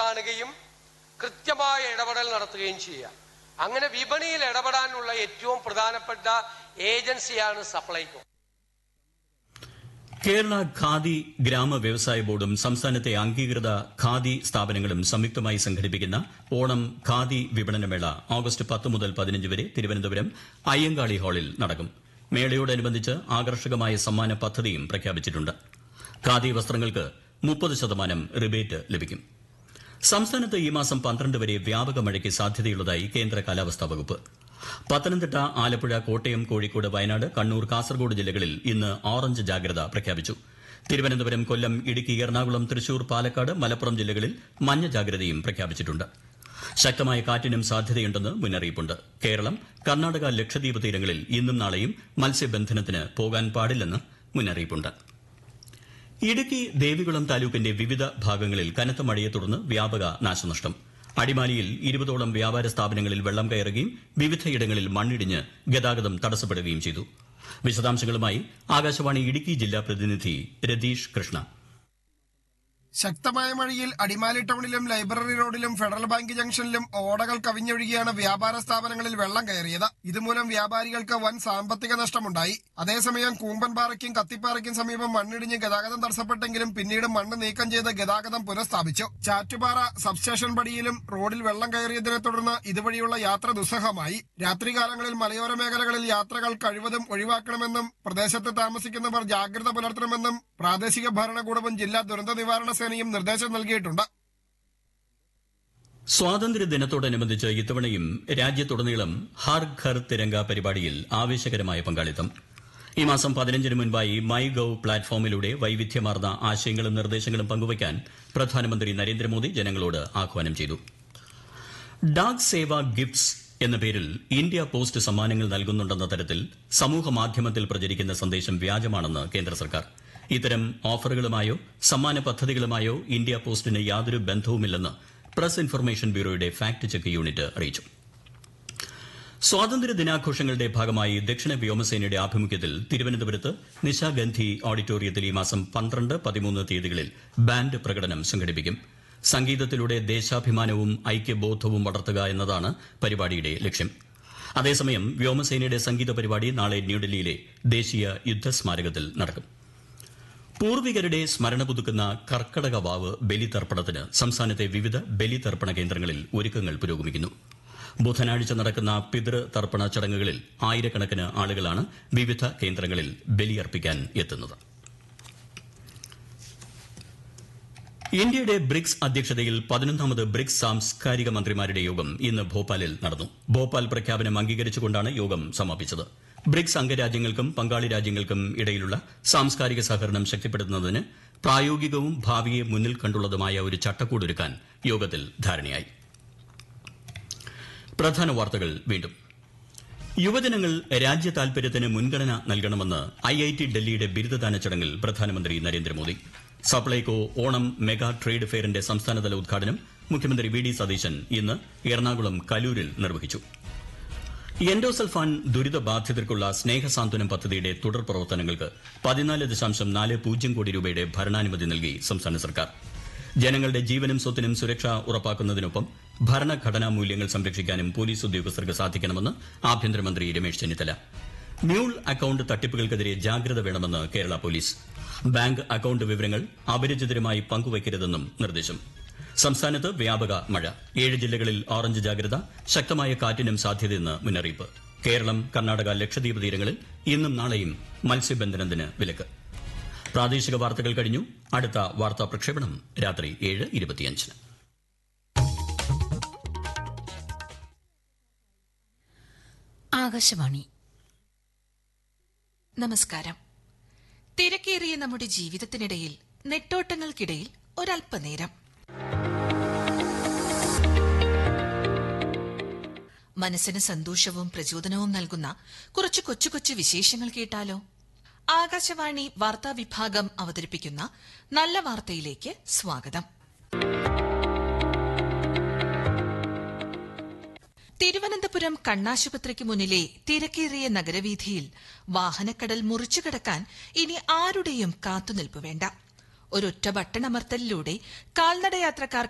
കാണുകയും കൃത്യമായ ഇടപെടൽ നടത്തുകയും ചെയ്യുക അങ്ങനെ വിപണിയിൽ ഇടപെടാനുള്ള ഏറ്റവും പ്രധാനപ്പെട്ട ഏജൻസിയാണ് സപ്ലൈകോ കേരള ഖാദി ഗ്രാമ വ്യവസായ ബോർഡും സംസ്ഥാനത്തെ അംഗീകൃത ഖാദി സ്ഥാപനങ്ങളും സംയുക്തമായി സംഘടിപ്പിക്കുന്ന ഓണം ഖാദി വിപണനമേള ഓഗസ്റ്റ് പത്ത് മുതൽ പതിനഞ്ച് വരെ തിരുവനന്തപുരം അയ്യങ്കാളി ഹാളിൽ നടക്കും മേളയോടനുബന്ധിച്ച് ആകർഷകമായ സമ്മാന പദ്ധതിയും പ്രഖ്യാപിച്ചിട്ടുണ്ട് ഖാദി വസ്ത്രങ്ങൾക്ക് മുപ്പത് ശതമാനം റിബേറ്റ് ലഭിക്കും സംസ്ഥാനത്ത് ഈ മാസം പന്ത്രണ്ട് വരെ വ്യാപക മഴയ്ക്ക് സാധ്യതയുള്ളതായി കേന്ദ്ര കാലാവസ്ഥാ വകുപ്പ് പത്തനംതിട്ട ആലപ്പുഴ കോട്ടയം കോഴിക്കോട് വയനാട് കണ്ണൂർ കാസർഗോഡ് ജില്ലകളിൽ ഇന്ന് ഓറഞ്ച് ജാഗ്രത പ്രഖ്യാപിച്ചു തിരുവനന്തപുരം കൊല്ലം ഇടുക്കി എറണാകുളം തൃശൂർ പാലക്കാട് മലപ്പുറം ജില്ലകളിൽ മഞ്ഞ ജാഗ്രതയും പ്രഖ്യാപിച്ചിട്ടുണ്ട് ശക്തമായ കാറ്റിനും സാധ്യതയുണ്ടെന്ന് മുന്നറിയിപ്പുണ്ട് കേരളം കർണാടക ലക്ഷദ്വീപ് തീരങ്ങളിൽ ഇന്നും നാളെയും മത്സ്യബന്ധനത്തിന് പോകാൻ പാടില്ലെന്ന് മുന്നറിയിപ്പുണ്ട് ഇടുക്കി ദേവികുളം താലൂക്കിന്റെ വിവിധ ഭാഗങ്ങളിൽ കനത്ത മഴയെ തുടർന്ന് വ്യാപക നാശനഷ്ടം അടിമാലിയിൽ ഇരുപതോളം വ്യാപാര സ്ഥാപനങ്ങളിൽ വെള്ളം കയറുകയും വിവിധയിടങ്ങളിൽ മണ്ണിടിഞ്ഞ് ഗതാഗതം തടസ്സപ്പെടുകയും ചെയ്തു വിശദാംശങ്ങളുമായി ആകാശവാണി ഇടുക്കി ജില്ലാ പ്രതിനിധി രതീഷ് കൃഷ്ണ ശക്തമായ മഴയിൽ അടിമാലി ടൗണിലും ലൈബ്രറി റോഡിലും ഫെഡറൽ ബാങ്ക് ജംഗ്ഷനിലും ഓടകൾ കവിഞ്ഞൊഴുകിയാണ് വ്യാപാര സ്ഥാപനങ്ങളിൽ വെള്ളം കയറിയത് ഇതുമൂലം വ്യാപാരികൾക്ക് വൻ സാമ്പത്തിക നഷ്ടമുണ്ടായി അതേസമയം കൂമ്പൻപാറയ്ക്കും കത്തിപ്പാറയ്ക്കും സമീപം മണ്ണിടിഞ്ഞ് ഗതാഗതം തടസ്സപ്പെട്ടെങ്കിലും പിന്നീട് മണ്ണ് നീക്കം ചെയ്ത് ഗതാഗതം പുനഃസ്ഥാപിച്ചു ചാറ്റുപാറ സബ്സ്റ്റേഷൻ പടിയിലും റോഡിൽ വെള്ളം കയറിയതിനെ തുടർന്ന് ഇതുവഴിയുള്ള യാത്ര ദുസ്സഹമായി രാത്രികാലങ്ങളിൽ മലയോര മേഖലകളിൽ യാത്രകൾ കഴിവതും ഒഴിവാക്കണമെന്നും പ്രദേശത്ത് താമസിക്കുന്നവർ ജാഗ്രത പുലർത്തണമെന്നും പ്രാദേശിക ഭരണകൂടവും ജില്ലാ ദുരന്ത നിവാരണ സേനയും നിർദ്ദേശം നൽകിയിട്ടുണ്ട് സ്വാതന്ത്ര്യ ദിനത്തോടനുബന്ധിച്ച് ഇത്തവണയും രാജ്യത്തുടനീളം ഹർ ഘർ തിരങ്ക പരിപാടിയിൽ ആവേശകരമായ പങ്കാളിത്തം ഈ മാസം പതിനഞ്ചിന് മുൻപായി മൈ ഗവ് പ്ലാറ്റ്ഫോമിലൂടെ വൈവിധ്യമാർന്ന ആശയങ്ങളും നിർദ്ദേശങ്ങളും പങ്കുവയ്ക്കാൻ പ്രധാനമന്ത്രി നരേന്ദ്രമോദി ജനങ്ങളോട് ആഹ്വാനം ചെയ്തു ഡാക് സേവ ഗിഫ്റ്റ്സ് എന്ന പേരിൽ ഇന്ത്യ പോസ്റ്റ് സമ്മാനങ്ങൾ നൽകുന്നുണ്ടെന്ന തരത്തിൽ സമൂഹ മാധ്യമത്തിൽ പ്രചരിക്കുന്ന സന്ദേശം വ്യാജമാണെന്ന് കേന്ദ്ര സർക്കാർ ഇത്തരം ഓഫറുകളുമായോ സമ്മാന പദ്ധതികളുമായോ ഇന്ത്യ പോസ്റ്റിന് യാതൊരു ബന്ധവുമില്ലെന്ന് പ്രസ് ഇൻഫർമേഷൻ ബ്യൂറോയുടെ ഫാക്ട് ചെക്ക് യൂണിറ്റ് അറിയിച്ചു സ്വാതന്ത്ര്യ ദിനാഘോഷങ്ങളുടെ ഭാഗമായി ദക്ഷിണ വ്യോമസേനയുടെ ആഭിമുഖ്യത്തിൽ തിരുവനന്തപുരത്ത് നിശാഗന്ധി ഓഡിറ്റോറിയത്തിൽ ഈ മാസം പന്ത്രണ്ട് പതിമൂന്ന് തീയതികളിൽ ബാൻഡ് പ്രകടനം സംഘടിപ്പിക്കും സംഗീതത്തിലൂടെ ദേശാഭിമാനവും ഐക്യബോധവും വളർത്തുക എന്നതാണ് പരിപാടിയുടെ ലക്ഷ്യം അതേസമയം വ്യോമസേനയുടെ സംഗീത പരിപാടി നാളെ ന്യൂഡൽഹിയിലെ ദേശീയ യുദ്ധസ്മാരകത്തിൽ നടക്കും പൂർവികരുടെ സ്മരണ പുതുക്കുന്ന കർക്കടക വാവ് ബലിതർപ്പണത്തിന് സംസ്ഥാനത്തെ വിവിധ ബലിതർപ്പണ കേന്ദ്രങ്ങളിൽ ഒരുക്കങ്ങൾ പുരോഗമിക്കുന്നു ബുധനാഴ്ച നടക്കുന്ന പിതൃ തർപ്പണ ചടങ്ങുകളിൽ ആയിരക്കണക്കിന് ആളുകളാണ് വിവിധ കേന്ദ്രങ്ങളിൽ ബലിയർപ്പിക്കാൻ എത്തുന്നത് ഇന്ത്യയുടെ ബ്രിക്സ് അധ്യക്ഷതയിൽ പതിനൊന്നാമത് ബ്രിക്സ് സാംസ്കാരിക മന്ത്രിമാരുടെ യോഗം ഇന്ന് ഭോപ്പാലിൽ നടന്നു ഭോപ്പാൽ പ്രഖ്യാപനം അംഗീകരിച്ചുകൊണ്ടാണ് യോഗം സമാപിച്ചത് ബ്രിക്സ് അംഗരാജ്യങ്ങൾക്കും പങ്കാളി രാജ്യങ്ങൾക്കും ഇടയിലുള്ള സാംസ്കാരിക സഹകരണം ശക്തിപ്പെടുത്തുന്നതിന് പ്രായോഗികവും ഭാവിയെ മുന്നിൽ കണ്ടുള്ളതുമായ ഒരു ചട്ടക്കൂടൊരുക്കാൻ യോഗത്തിൽ ധാരണയായി പ്രധാന വാർത്തകൾ വീണ്ടും യുവജനങ്ങൾ രാജ്യ താൽപര്യത്തിന് മുൻഗണന നൽകണമെന്ന് ഐ ഐ ടി ഡൽഹിയുടെ ബിരുദദാന ചടങ്ങിൽ പ്രധാനമന്ത്രി നരേന്ദ്രമോദി സപ്ലൈകോ ഓണം മെഗാ ട്രേഡ് ഫെയറിന്റെ സംസ്ഥാനതല ഉദ്ഘാടനം മുഖ്യമന്ത്രി വി ഡി സതീശൻ ഇന്ന് എറണാകുളം കലൂരിൽ നിർവഹിച്ചു എൻഡോസൾഫാൻ ദുരിതബാധിതർക്കുള്ള സ്നേഹസാന്ത്വനം പദ്ധതിയുടെ തുടർ പ്രവർത്തനങ്ങൾക്ക് പതിനാല് ദശാംശം നാല് പൂജ്യം കോടി രൂപയുടെ ഭരണാനുമതി നൽകി സംസ്ഥാന സർക്കാർ ജനങ്ങളുടെ ജീവനും സ്വത്തിനും സുരക്ഷ ഉറപ്പാക്കുന്നതിനൊപ്പം ഭരണഘടനാ മൂല്യങ്ങൾ സംരക്ഷിക്കാനും പോലീസ് ഉദ്യോഗസ്ഥർക്ക് സാധിക്കണമെന്ന് ആഭ്യന്തരമന്ത്രി രമേശ് ചെന്നിത്തല മ്യൂൾ അക്കൌണ്ട് തട്ടിപ്പുകൾക്കെതിരെ ജാഗ്രത വേണമെന്ന് കേരള പോലീസ് ബാങ്ക് അക്കൌണ്ട് വിവരങ്ങൾ അപരിചിതരുമായി പങ്കുവയ്ക്കരുതെന്നും നിർദ്ദേശം സംസ്ഥാനത്ത് വ്യാപക മഴ ഏഴ് ജില്ലകളിൽ ഓറഞ്ച് ജാഗ്രത ശക്തമായ കാറ്റിനും സാധ്യതയെന്ന് മുന്നറിയിപ്പ് കേരളം കർണാടക ലക്ഷദ്വീപ് തീരങ്ങളിൽ ഇന്നും നാളെയും മത്സ്യബന്ധനത്തിന് വിലക്ക് പ്രാദേശിക വാർത്തകൾ കഴിഞ്ഞു അടുത്ത വാർത്താ പ്രക്ഷേപണം രാത്രി ഏഴ് ഇരുപത്തിയഞ്ചിന് ആകാശവാണി നമസ്കാരം തിരക്കേറിയ നമ്മുടെ ജീവിതത്തിനിടയിൽ നെട്ടോട്ടങ്ങൾക്കിടയിൽ ഒരല്പനേരം മനസ്സിന് സന്തോഷവും പ്രചോദനവും നൽകുന്ന കുറച്ച് കൊച്ചു കൊച്ചു വിശേഷങ്ങൾ കേട്ടാലോ ആകാശവാണി വാർത്താ വിഭാഗം അവതരിപ്പിക്കുന്ന നല്ല വാർത്തയിലേക്ക് സ്വാഗതം തിരുവനന്തപുരം കണ്ണാശുപത്രിക്ക് മുന്നിലെ തിരക്കേറിയ നഗരവീഥിയിൽ വാഹനക്കടൽ മുറിച്ചു കടക്കാൻ ഇനി ആരുടെയും കാത്തുനിൽപ്പ് വേണ്ട ഒരൊറ്റ ബട്ടണമർത്തലിലൂടെ കാൽനട യാത്രക്കാർക്ക്